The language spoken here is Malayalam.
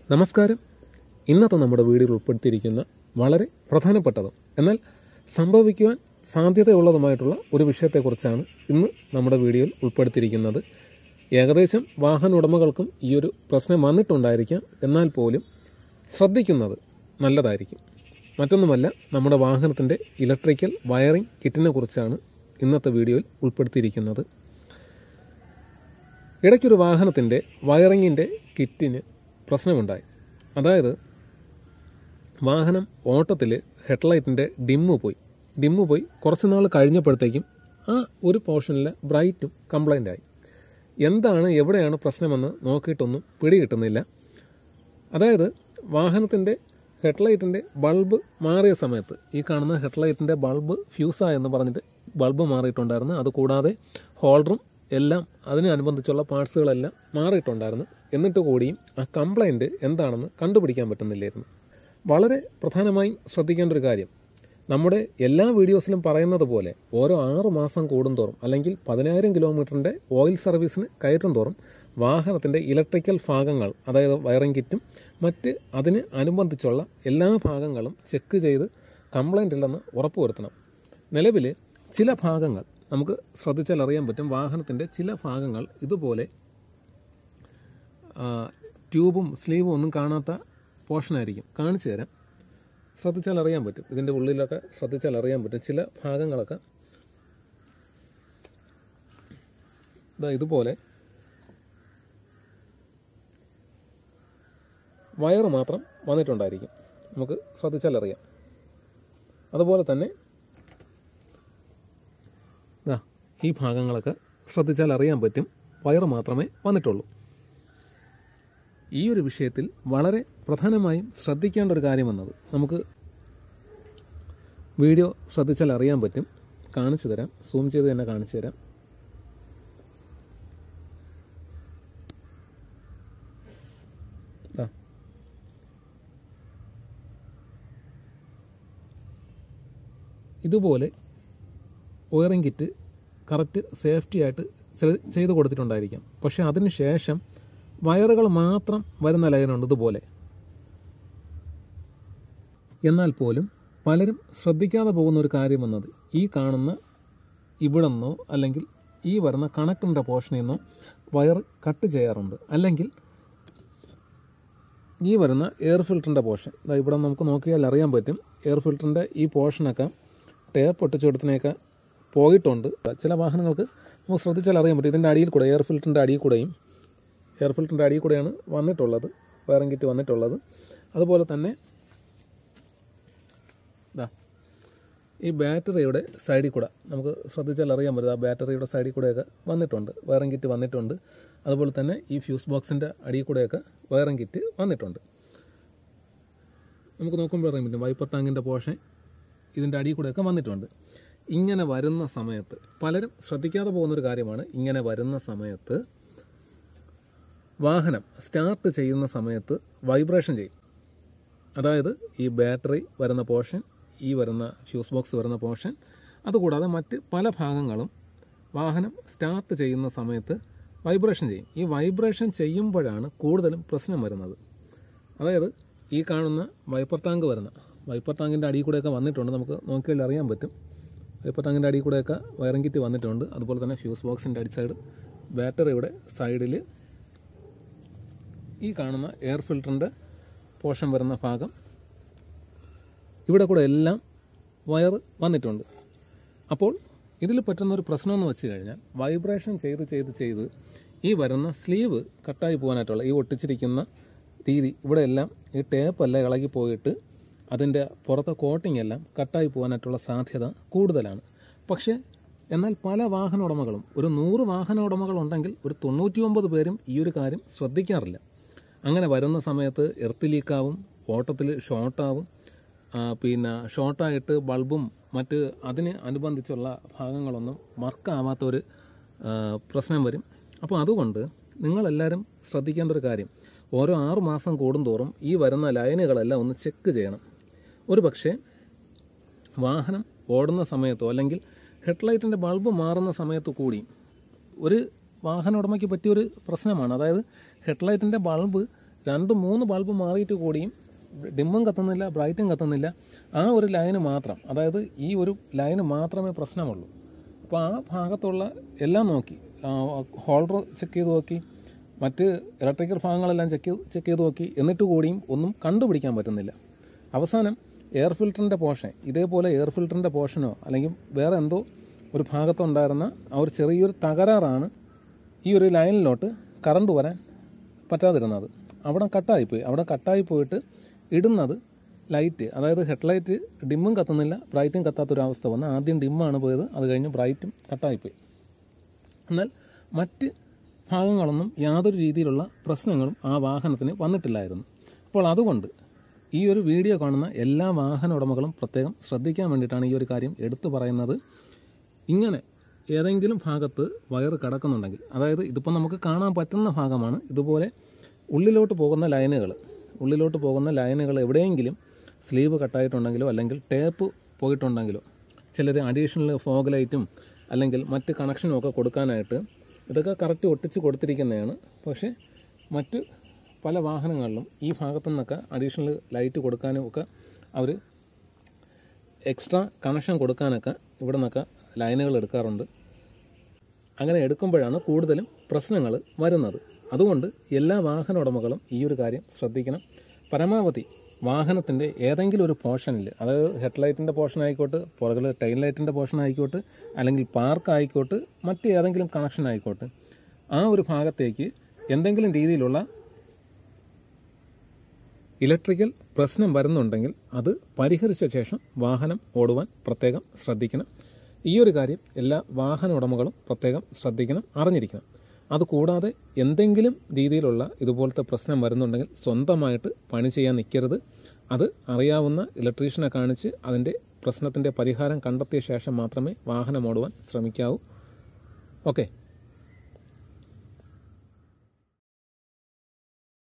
നമസ്കാരം ഇന്നത്തെ നമ്മുടെ വീഡിയോയിൽ ഉൾപ്പെടുത്തിയിരിക്കുന്ന വളരെ പ്രധാനപ്പെട്ടതും എന്നാൽ സംഭവിക്കുവാൻ സാധ്യതയുള്ളതുമായിട്ടുള്ള ഒരു വിഷയത്തെക്കുറിച്ചാണ് ഇന്ന് നമ്മുടെ വീഡിയോയിൽ ഉൾപ്പെടുത്തിയിരിക്കുന്നത് ഏകദേശം വാഹന ഉടമകൾക്കും ഈ ഒരു പ്രശ്നം വന്നിട്ടുണ്ടായിരിക്കാം എന്നാൽ പോലും ശ്രദ്ധിക്കുന്നത് നല്ലതായിരിക്കും മറ്റൊന്നുമല്ല നമ്മുടെ വാഹനത്തിൻ്റെ ഇലക്ട്രിക്കൽ വയറിംഗ് കിറ്റിനെ കുറിച്ചാണ് ഇന്നത്തെ വീഡിയോയിൽ ഉൾപ്പെടുത്തിയിരിക്കുന്നത് ഇടയ്ക്കൊരു വാഹനത്തിൻ്റെ വയറിങ്ങിൻ്റെ കിറ്റിന് പ്രശ്നമുണ്ടായി അതായത് വാഹനം ഓട്ടത്തിൽ ഹെഡ്ലൈറ്റിൻ്റെ ഡിമ്മ് പോയി ഡിമ്മ് പോയി കുറച്ച് നാൾ കഴിഞ്ഞപ്പോഴത്തേക്കും ആ ഒരു പോർഷനിലെ ബ്രൈറ്റും കംപ്ലൈൻ്റ് ആയി എന്താണ് എവിടെയാണ് പ്രശ്നമെന്ന് നോക്കിയിട്ടൊന്നും പിടികിട്ടുന്നില്ല അതായത് വാഹനത്തിൻ്റെ ഹെഡ്ലൈറ്റിൻ്റെ ബൾബ് മാറിയ സമയത്ത് ഈ കാണുന്ന ഹെഡ്ലൈറ്റിൻ്റെ ബൾബ് ഫ്യൂസായെന്ന് പറഞ്ഞിട്ട് ബൾബ് മാറിയിട്ടുണ്ടായിരുന്നു അതുകൂടാതെ ഹോൾഡറും എല്ലാം അതിനനുബന്ധിച്ചുള്ള പാർട്സുകളെല്ലാം മാറിയിട്ടുണ്ടായിരുന്നു എന്നിട്ട് കൂടിയും ആ കംപ്ലൈൻറ്റ് എന്താണെന്ന് കണ്ടുപിടിക്കാൻ പറ്റുന്നില്ലായിരുന്നു വളരെ പ്രധാനമായും ശ്രദ്ധിക്കേണ്ട ഒരു കാര്യം നമ്മുടെ എല്ലാ വീഡിയോസിലും പറയുന്നത് പോലെ ഓരോ ആറ് മാസം കൂടുന്തോറും അല്ലെങ്കിൽ പതിനായിരം കിലോമീറ്ററിൻ്റെ ഓയിൽ സർവീസിന് കയറ്റും തോറും വാഹനത്തിൻ്റെ ഇലക്ട്രിക്കൽ ഭാഗങ്ങൾ അതായത് വയറിംഗ് കിറ്റും മറ്റ് അതിന് അനുബന്ധിച്ചുള്ള എല്ലാ ഭാഗങ്ങളും ചെക്ക് ചെയ്ത് കംപ്ലൈൻ്റ് ഇല്ലെന്ന് ഉറപ്പുവരുത്തണം നിലവിൽ ചില ഭാഗങ്ങൾ നമുക്ക് ശ്രദ്ധിച്ചാൽ അറിയാൻ പറ്റും വാഹനത്തിൻ്റെ ചില ഭാഗങ്ങൾ ഇതുപോലെ ആ, ട്യൂബും സ്ലീവും ഒന്നും കാണാത്ത പോർഷനായിരിക്കും കാണിച്ചു തരാം ശ്രദ്ധിച്ചാൽ അറിയാൻ പറ്റും ഇതിൻ്റെ ഉള്ളിലൊക്കെ ശ്രദ്ധിച്ചാൽ അറിയാൻ പറ്റും ചില ഭാഗങ്ങളൊക്കെ ഇതാ ഇതുപോലെ വയറ് മാത്രം വന്നിട്ടുണ്ടായിരിക്കും നമുക്ക് ശ്രദ്ധിച്ചാൽ അറിയാം അതുപോലെ തന്നെ ദാ ഈ ഭാഗങ്ങളൊക്കെ ശ്രദ്ധിച്ചാൽ അറിയാൻ പറ്റും വയറ് മാത്രമേ വന്നിട്ടുള്ളൂ ഈ ഒരു വിഷയത്തിൽ വളരെ പ്രധാനമായും ശ്രദ്ധിക്കേണ്ട ഒരു കാര്യമെന്നത് നമുക്ക് വീഡിയോ ശ്രദ്ധിച്ചാൽ അറിയാൻ പറ്റും കാണിച്ചു തരാം സൂം ചെയ്ത് തന്നെ കാണിച്ചു തരാം ദാ. ഇതുപോലെ വയറിംഗ് കിറ്റ് കറക്റ്റ് സേഫ്റ്റി ആയിട്ട് ചെ- ചെയ്ത് കൊടുത്തിട്ടുണ്ടായിരിക്കാം പക്ഷെ അതിന് ശേഷം വയറുകൾ മാത്രം വരുന്ന ലൈനുണ്ട് ഇതുപോലെ എന്നാൽ പോലും പലരും ശ്രദ്ധിക്കാതെ പോകുന്ന ഒരു കാര്യമെന്നത് ഈ കാണുന്ന ഇവിടെ നിന്നോ അല്ലെങ്കിൽ ഈ വരുന്ന കണക്ടറിൻ്റെ പോർഷനിൽ നിന്നോ വയർ കട്ട് ചെയ്യാറുണ്ട് അല്ലെങ്കിൽ ഈ വരുന്ന എയർ ഫിൽറ്ററിൻ്റെ പോർഷൻ ഇതാ ഇവിടെ നമുക്ക് നോക്കിയാൽ അറിയാൻ പറ്റും എയർ ഫിൽറ്ററിൻ്റെ ഈ പോർഷനൊക്കെ ടേപ്പ് ഒട്ടിച്ച് കൊടുത്തിനൊക്കെ പോയിട്ടുണ്ട് ചില വാഹനങ്ങൾക്ക് നമുക്ക് ശ്രദ്ധിച്ചാൽ അറിയാൻ പറ്റും ഇതിൻ്റെ അടിയിൽ കൂടെ എയർ ഫിൽറ്ററിൻ്റെ അടിയിൽ കൂടെയും എയർ ഫിൽറ്ററിൻ്റെ അടിയിൽ കൂടെയാണ് വന്നിട്ടുള്ളത് വയറിംഗ് കിറ്റ് വന്നിട്ടുള്ളത് അതുപോലെ തന്നെ ഇതാ ഈ ബാറ്ററിയുടെ സൈഡിൽ കൂടെ നമുക്ക് ശ്രദ്ധിച്ചാൽ അറിയാൻ പറ്റും ആ ബാറ്ററിയുടെ സൈഡിൽ കൂടെയൊക്കെ വന്നിട്ടുണ്ട് വയറിംഗ് കിറ്റ് വന്നിട്ടുണ്ട് അതുപോലെ തന്നെ ഈ ഫ്യൂസ് ബോക്സിൻ്റെ അടിയിൽ കൂടെയൊക്കെ വയറിംഗ് കിറ്റ് വന്നിട്ടുണ്ട് നമുക്ക് നോക്കുമ്പോൾ അറിയാൻ പറ്റും വൈപ്പർ ടാങ്കിൻ്റെ പോർഷൻ ഇതിൻ്റെ അടിയിൽ കൂടെയൊക്കെ വന്നിട്ടുണ്ട് ഇങ്ങനെ വരുന്ന സമയത്ത് പലരും ശ്രദ്ധിക്കാതെ പോകുന്നൊരു കാര്യമാണ് ഇങ്ങനെ വരുന്ന സമയത്ത് വാഹനം സ്റ്റാർട്ട് ചെയ്യുന്ന സമയത്ത് വൈബ്രേഷൻ ചെയ്യും അതായത് ഈ ബാറ്ററി വരുന്ന പോർഷൻ ഈ വരുന്ന ഫ്യൂസ് ബോക്സ് വരുന്ന പോർഷൻ അതുകൂടാതെ മറ്റ് പല ഭാഗങ്ങളും വാഹനം സ്റ്റാർട്ട് ചെയ്യുന്ന സമയത്ത് വൈബ്രേഷൻ ചെയ്യും ഈ വൈബ്രേഷൻ ചെയ്യുമ്പോഴാണ് കൂടുതലും പ്രശ്നം വരുന്നത് അതായത് ഈ കാണുന്ന വൈപ്പർ ടാങ്ക് വരുന്ന വൈപ്പർ ടാങ്കിൻ്റെ അടിയിൽ കൂടെയൊക്കെ വന്നിട്ടുണ്ട് നമുക്ക് നോക്കിയാൽ അറിയാൻ പറ്റും വൈപ്പർ ടാങ്കിൻ്റെ അടിയിൽ കൂടെയൊക്കെ വയറിംഗ് കിറ്റ് വന്നിട്ടുണ്ട് അതുപോലെ തന്നെ ഫ്യൂസ് ബോക്സിൻ്റെ അടി സൈഡ് ബാറ്ററിയുടെ സൈഡിൽ ഈ കാണുന്ന എയർ ഫിൽറ്ററിൻ്റെ പോർഷൻ വരുന്ന ഭാഗം ഇവിടെ കൂടെ എല്ലാം വയർ വന്നിട്ടുണ്ട് അപ്പോൾ ഇതിൽ പറ്റുന്ന ഒരു പ്രശ്നമെന്ന് വെച്ച് കഴിഞ്ഞാൽ വൈബ്രേഷൻ ചെയ്ത് ചെയ്ത് ചെയ്ത് ഈ വരുന്ന സ്ലീവ് കട്ടായി പോകാനായിട്ടുള്ള ഈ ഒട്ടിച്ചിരിക്കുന്ന രീതി ഇവിടെ എല്ലാം ഈ ടേപ്പെല്ലാം ഇളകി പോയിട്ട് അതിൻ്റെ പുറത്തെ കോട്ടിംഗ് എല്ലാം കട്ടായി പോകാനായിട്ടുള്ള സാധ്യത കൂടുതലാണ് പക്ഷേ എന്നാൽ പല വാഹന ഉടമകളും ഒരു നൂറ് വാഹന ഉടമകളുണ്ടെങ്കിൽ ഒരു തൊണ്ണൂറ്റി ഒമ്പത് പേരും ഈ ഒരു കാര്യം ശ്രദ്ധിക്കാറില്ല അങ്ങനെ വരുന്ന സമയത്ത് എർത്ത് ലീക്കാവും ഓട്ടത്തിൽ ഷോർട്ടാവും ആ, പിന്നെ ഷോർട്ടായിട്ട് ബൾബും മറ്റ് അതിന് അനുബന്ധിച്ചുള്ള ഭാഗങ്ങളൊന്നും വർക്കാവാത്ത ഒരു ആ, പ്രശ്നം വരും അപ്പോൾ അതുകൊണ്ട് നിങ്ങളെല്ലാവരും ശ്രദ്ധിക്കേണ്ട ഒരു കാര്യം ഓരോ ആറ് മാസം കൂടുന്തോറും ഈ വരുന്ന ലൈനുകളെല്ലാം ഒന്ന് ചെക്ക് ചെയ്യണം ഒരു പക്ഷേ വാഹനം ഓടുന്ന സമയത്തോ അല്ലെങ്കിൽ ഹെഡ്ലൈറ്റിൻ്റെ ബൾബ് മാറുന്ന സമയത്ത് കൂടി ഒരു വാഹന ഉടമയ്ക്ക് പറ്റിയൊരു പ്രശ്നമാണ് അതായത് ഹെഡ്ലൈറ്റിൻ്റെ ബൾബ് രണ്ട് മൂന്ന് ബൾബ് മാറിയിട്ട് കൂടിയും ഡിമ്മും കത്തുന്നില്ല ബ്രൈറ്റും കത്തുന്നില്ല ആ ഒരു ലൈന് മാത്രം അതായത് ഈ ഒരു ലൈന് മാത്രമേ പ്രശ്നമുള്ളൂ അപ്പോൾ ആ ഭാഗത്തുള്ള എല്ലാം നോക്കി ഹോൾഡർ ചെക്ക് ചെയ്ത് നോക്കി മറ്റ് ഇലക്ട്രിക്കൽ ഭാഗങ്ങളെല്ലാം ചെക്ക് ചെക്ക് ചെയ്ത് നോക്കി എന്നിട്ട് കൂടിയും ഒന്നും കണ്ടുപിടിക്കാൻ പറ്റുന്നില്ല അവസാനം എയർ ഫിൽറ്ററിൻ്റെ പോർഷൻ ഇതേപോലെ എയർ ഫിൽറ്ററിൻ്റെ പോർഷനോ അല്ലെങ്കിൽ വേറെ എന്തോ ഒരു ഭാഗത്തുണ്ടായിരുന്ന ആ ഒരു ചെറിയൊരു തകരാറാണ് ഈ ഒരു ലൈനിലോട്ട് കറണ്ട് വരാൻ പറ്റാതിരുന്നത് അവിടെ കട്ടായിപ്പോയി അവിടെ കട്ടായി പോയിട്ട് ഇടുന്നത് ലൈറ്റ് അതായത് ഹെഡ്ലൈറ്റ് ഡിമ്മും കത്തുന്നില്ല ബ്രൈറ്റും കത്താത്തൊരവസ്ഥ വന്ന് ആദ്യം ഡിമ്മാണ് പോയത് അത് കഴിഞ്ഞ് ബ്രൈറ്റും കട്ടായിപ്പോയി എന്നാൽ മറ്റ് ഭാഗങ്ങളൊന്നും യാതൊരു രീതിയിലുള്ള പ്രശ്നങ്ങളും ആ വാഹനത്തിന് വന്നിട്ടില്ലായിരുന്നു അപ്പോൾ അതുകൊണ്ട് ഈ ഒരു വീഡിയോ കാണുന്ന എല്ലാ വാഹന ഉടമകളും പ്രത്യേകം ശ്രദ്ധിക്കാൻ വേണ്ടിയിട്ടാണ് ഈ ഒരു കാര്യം എടുത്തു പറയുന്നത് ഇങ്ങനെ ഏതെങ്കിലും ഭാഗത്ത് വയറ് കിടക്കുന്നുണ്ടെങ്കിൽ അതായത് ഇതിപ്പോൾ നമുക്ക് കാണാൻ പറ്റുന്ന ഭാഗമാണ് ഇതുപോലെ ഉള്ളിലോട്ട് പോകുന്ന ലൈനുകൾ ഉള്ളിലോട്ട് പോകുന്ന ലൈനുകൾ എവിടെയെങ്കിലും സ്ലീവ് കട്ടായിട്ടുണ്ടെങ്കിലോ അല്ലെങ്കിൽ ടേപ്പ് പോയിട്ടുണ്ടെങ്കിലോ ചിലർ അഡീഷണൽ ഫോഗ് ലൈറ്റും അല്ലെങ്കിൽ മറ്റ് കണക്ഷനും ഒക്കെ കൊടുക്കാനായിട്ട് ഇതൊക്കെ കറക്റ്റ് ഒട്ടിച്ച് കൊടുത്തിരിക്കുന്നതാണ് പക്ഷേ മറ്റ് പല വാഹനങ്ങളിലും ഈ ഭാഗത്തു നിന്നൊക്കെ അഡീഷണൽ ലൈറ്റ് കൊടുക്കാനും ഒക്കെ അവർ എക്സ്ട്രാ കണക്ഷൻ കൊടുക്കാനൊക്കെ ഇവിടെ നിന്നൊക്കെ ലൈനുകൾ എടുക്കാറുണ്ട് അങ്ങനെ എടുക്കുമ്പോഴാണ് കൂടുതലും പ്രശ്നങ്ങൾ വരുന്നത് അതുകൊണ്ട് എല്ലാ വാഹന ഉടമകളും ഈ ഒരു കാര്യം ശ്രദ്ധിക്കണം പരമാവധി വാഹനത്തിൻ്റെ ഏതെങ്കിലും ഒരു പോർഷനിൽ അതായത് ഹെഡ്ലൈറ്റിൻ്റെ പോർഷൻ ആയിക്കോട്ടെ പുറകിൽ ടൈൽ ലൈറ്റിൻ്റെ പോർഷൻ ആയിക്കോട്ടെ അല്ലെങ്കിൽ പാർക്ക് ആയിക്കോട്ടെ മറ്റ് ഏതെങ്കിലും കണക്ഷൻ ആയിക്കോട്ടെ ആ ഒരു ഭാഗത്തേക്ക് എന്തെങ്കിലും രീതിയിലുള്ള ഇലക്ട്രിക്കൽ പ്രശ്നം വരുന്നുണ്ടെങ്കിൽ അത് പരിഹരിച്ച ശേഷം വാഹനം ഓടുവാൻ പ്രത്യേകം ശ്രദ്ധിക്കണം ഈ ഒരു കാര്യം എല്ലാ വാഹന ഉടമകളും പ്രത്യേകം ശ്രദ്ധിക്കണം അറിഞ്ഞിരിക്കണം അതുകൂടാതെ എന്തെങ്കിലും രീതിയിലുള്ള ഇതുപോലത്തെ പ്രശ്നം വരുന്നുണ്ടെങ്കിൽ സ്വന്തമായിട്ട് പണി ചെയ്യാൻ നിൽക്കരുത് അത് അറിയാവുന്ന ഇലക്ട്രീഷ്യനെ കാണിച്ച് അതിൻ്റെ പ്രശ്നത്തിൻ്റെ പരിഹാരം കണ്ടെത്തിയ ശേഷം മാത്രമേ വാഹനം ഓടുവാൻ ശ്രമിക്കാവൂ ഓക്കെ